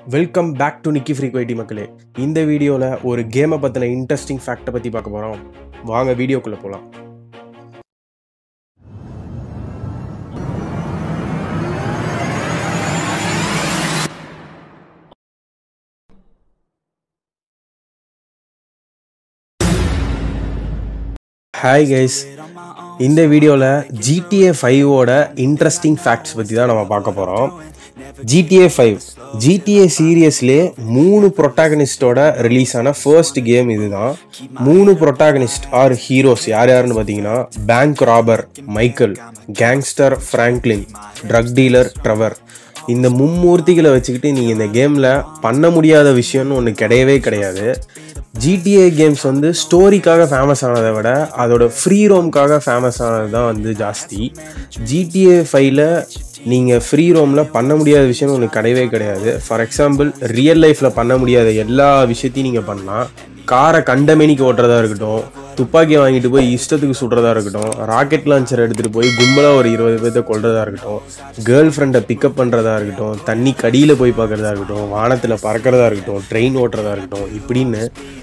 welcome back to நிக்கி ஃப்ரீக்வைட்டி மக்களே இந்த வீடியோவில் ஒரு கேமை பற்றின இன்ட்ரெஸ்டிங் ஃபேக்டை பற்றி பார்க்க போகிறோம் வாங்க வீடியோக்குள்ளே போகலாம் ஹாய் கைஸ் இந்த வீடியோவில் ஜிடிஏ ஃபைவோட இன்ட்ரெஸ்டிங் ஃபேக்ட்ஸ் பற்றி தான் நம்ம பார்க்க போகிறோம் ஜிடிஏ ஃபைவ் ஜிடிஏ சீரியஸ்லே மூணு ப்ரொட்டாகனிஸ்டோட ரிலீஸ் ஆன ஃபர்ஸ்ட் கேம் இதுதான் மூணு ப்ரொட்டாகனிஸ்ட் ஆர் ஹீரோஸ் யார் யாருன்னு பார்த்தீங்கன்னா bank robber Michael gangster Franklin drug dealer Trevor இந்த மும்மூர்த்திகளை வச்சுக்கிட்டு நீங்கள் இந்த கேமில் பண்ண முடியாத விஷயம்னு ஒன்று கிடையவே கிடையாது ஜிடிஏ கேம்ஸ் வந்து ஸ்டோரிக்காக ஃபேமஸ் ஆனதை விட அதோட ஃப்ரீ ரோம்காக ஃபேமஸ் ஆனது தான் வந்து ஜாஸ்தி ஜிடிஏ ஃபைவ்ல நீங்கள் ஃப்ரீ ரோமில் பண்ண முடியாத விஷயம் ஒன்று கிடையவே கிடையாது ஃபார் எக்ஸாம்பிள் ரியல் லைஃப்பில் பண்ண முடியாத எல்லா விஷயத்தையும் நீங்கள் பண்ணலாம் காரை கண்டமேனிக்கு ஓட்டுறதா இருக்கட்டும் துப்பாக்கியை வாங்கிட்டு போய் இஷ்டத்துக்கு சுடுறதா இருக்கட்டும் ராக்கெட் லான்ச்சர் எடுத்துகிட்டு போய் கும்பலாக ஒரு இருபது பேர்த்த கொள்றதா இருக்கட்டும் கேர்ள் ஃப்ரெண்டை பிக்கப் பண்ணுறதா இருக்கட்டும் தண்ணி கடியில் போய் பார்க்குறதா இருக்கட்டும் வானத்தில் பறக்கிறதா இருக்கட்டும் ட்ரெயின் ஓட்டுறதா இருக்கட்டும் இப்படின்னு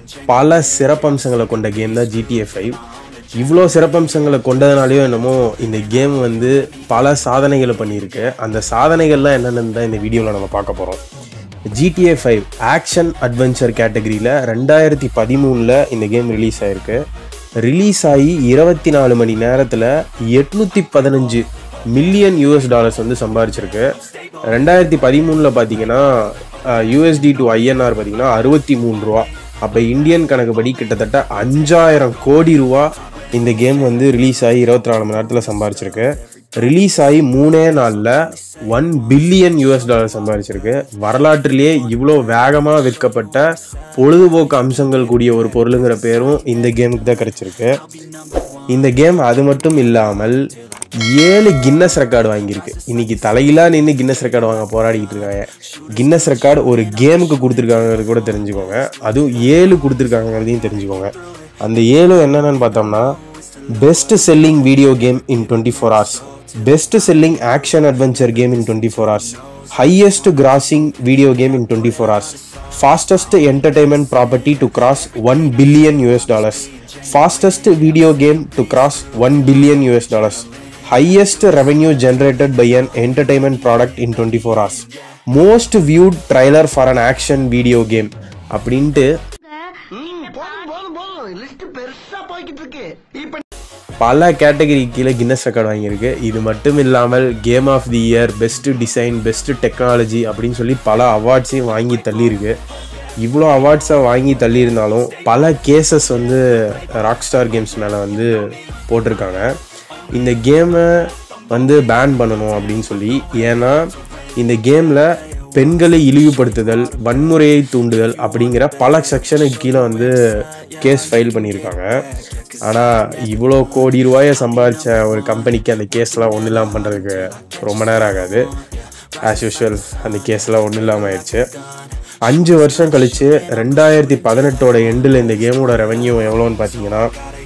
பல சிறப்பம்சங்களை கொண்ட கேம் தான் ஜிடிஏ ஃபைவ் இவ்வளோ சிறப்பம்சங்களை கொண்டதுனாலையோ என்னமோ இந்த கேம் வந்து பல சாதனைகளை பண்ணியிருக்கு அந்த சாதனைகள்லாம் என்னென்னு தான் இந்த வீடியோவில் நம்ம பார்க்க போகிறோம் ஜிடிஏ ஃபைவ் ஆக்ஷன் அட்வென்ச்சர் கேட்டகரியில் ரெண்டாயிரத்தி பதிமூணில் இந்த கேம் ரிலீஸ் ஆயிருக்கு ரிலீஸ் ஆகி இருபத்தி நாலு மணி நேரத்தில் எட்நூற்றி பதினஞ்சு மில்லியன் யூஎஸ் டாலர்ஸ் வந்து சம்பாரிச்சிருக்கு ரெண்டாயிரத்தி பதிமூணில் பார்த்தீங்கன்னா யூஎஸ்டி டு ஐஎன்ஆர் பார்த்தீங்கன்னா அறுபத்தி மூணு ரூபா அப்போ இந்தியன் கணக்குப்படி கிட்டத்தட்ட அஞ்சாயிரம் கோடி ரூபா இந்த கேம் வந்து ரிலீஸ் ஆகி இருபத்தி நாலு மணி நேரத்தில் சம்பாரிச்சிருக்கு ரிலீஸ் ஆகி மூணே நாளில் ஒன் பில்லியன் யூஎஸ் டாலர் சம்பாதிச்சிருக்கு வரலாற்றிலேயே இவ்வளோ வேகமாக விற்கப்பட்ட பொழுதுபோக்கு அம்சங்கள் கூடிய ஒரு பொருளுங்கிற பேரும் இந்த கேமுக்கு தான் கிடைச்சிருக்கு இந்த கேம் அது மட்டும் இல்லாமல் ஏழு கின்னஸ் ரெக்கார்டு வாங்கியிருக்கு இன்னைக்கு தலையிலா நின்று கின்னஸ் ரெக்கார்டு வாங்க போராடிக்கிட்டு இருக்காங்க கின்னஸ் ரெக்கார்டு ஒரு கேமுக்கு கொடுத்துருக்காங்கிறது கூட தெரிஞ்சுக்கோங்க அதுவும் ஏழு கொடுத்துருக்காங்கிறதையும் தெரிஞ்சுக்கோங்க அந்த ஏழும் என்னென்னு பார்த்தோம்னா best selling video game in twenty four hours best selling action adventure game in twenty four hours highest grossing video game in twenty four hours fastest entertainment property to gross one billion US dollars fastest video game to gross one billion US dollars highest revenue generated by an entertainment product in twenty four hours most viewed trailer for an action video game அப்படின்ட்டு போதும் போதும் போதும் list பெருசா போய்கிட்டு இருக்கு இப்ப பல category கீழே கின்னஸ் ரெக்கார்டு வாங்கியிருக்கு இது மட்டும் இல்லாமல் game of the year best design best technology அப்படின்னு சொல்லி பல அவார்ட்ஸையும் வாங்கி தள்ளியிருக்கு இவ்வளோ அவார்ட்ஸை வாங்கி தள்ளியிருந்தாலும் பல கேசஸ் வந்து ராக் ஸ்டார் கேம்ஸ் மேலே வந்து போட்டிருக்காங்க இந்த கேமை வந்து பேன் பண்ணணும் அப்படின்னு சொல்லி ஏன்னா இந்த கேமில் பெண்களை இழிவுபடுத்துதல் வன்முறையை தூண்டுதல் அப்படிங்கிற பல செக்ஷனுக்கு கீழே வந்து கேஸ் ஃபைல் பண்ணியிருக்காங்க ஆனால் இவ்வளோ கோடி ரூபாயை சம்பாதிச்ச ஒரு கம்பெனிக்கு அந்த கேஸ்லாம் ஒன்றும் இல்லாமல் பண்ணுறதுக்கு ரொம்ப நேரம் ஆகாது ஆஸ் யூஷுவல் அந்த கேஸ்லாம் ஒன்றும் இல்லாமல் ஆயிடுச்சு அஞ்சு வருஷம் கழித்து ரெண்டாயிரத்தி பதினெட்டோட எண்டில் இந்த கேமோட ரெவென்யூ எவ்வளோன்னு பார்த்தீங்கன்னா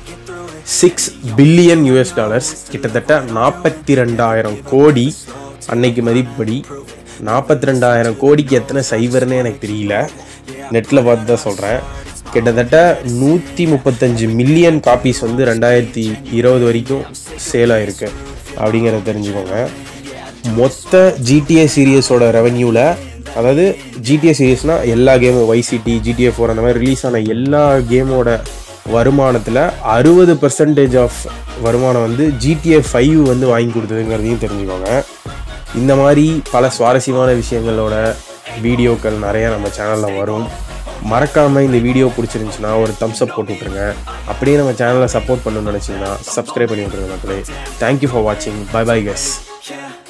சிக்ஸ் பில்லியன் யூஎஸ் டாலர்ஸ் கிட்டத்தட்ட நாற்பத்தி ரெண்டாயிரம் கோடி அன்னைக்கு மதிப்புப்படி நாற்பத்தி ரெண்டாயிரம் கோடிக்கு எத்தனை சைபர்னு எனக்கு தெரியல நெட்டில் பார்த்து தான் சொல்கிறேன் கிட்டத்தட்ட நூற்றி முப்பத்தஞ்சு மில்லியன் காப்பீஸ் வந்து ரெண்டாயிரத்தி இருபது வரைக்கும் சேல் ஆயிருக்கு அப்படிங்கிறத தெரிஞ்சுக்கோங்க மொத்த ஜிடிஏ சீரியஸோட ரெவென்யூவில் அதாவது ஜிடிஏ சீரியஸ்னால் எல்லா கேமும் வைசிடி ஜிடிஏ ஃபோர் அந்த மாதிரி ரிலீஸ் ஆன எல்லா கேமோட வருமானத்தில் அறுபது பர்சன்டேஜ் ஆஃப் வருமானம் வந்து ஜிடிஏ ஃபைவ் வந்து வாங்கி கொடுத்ததுங்கிறதையும் தெரிஞ்சுக்கோங்க இந்த மாதிரி பல சுவாரஸ்யமான விஷயங்களோட வீடியோக்கள் நிறைய நம்ம சேனலில் வரும் மறக்காமல் இந்த வீடியோ பிடிச்சிருந்துச்சுன்னா ஒரு தம்ஸ் அப் போட்டு விட்ருங்க அப்படியே நம்ம சேனலை சப்போர்ட் பண்ணணும்னு நினச்சிங்கன்னா சப்ஸ்கிரைப் பண்ணி விட்ருங்க மக்களே தேங்க்யூ ஃபார் வாட்சிங் பை பை கஸ்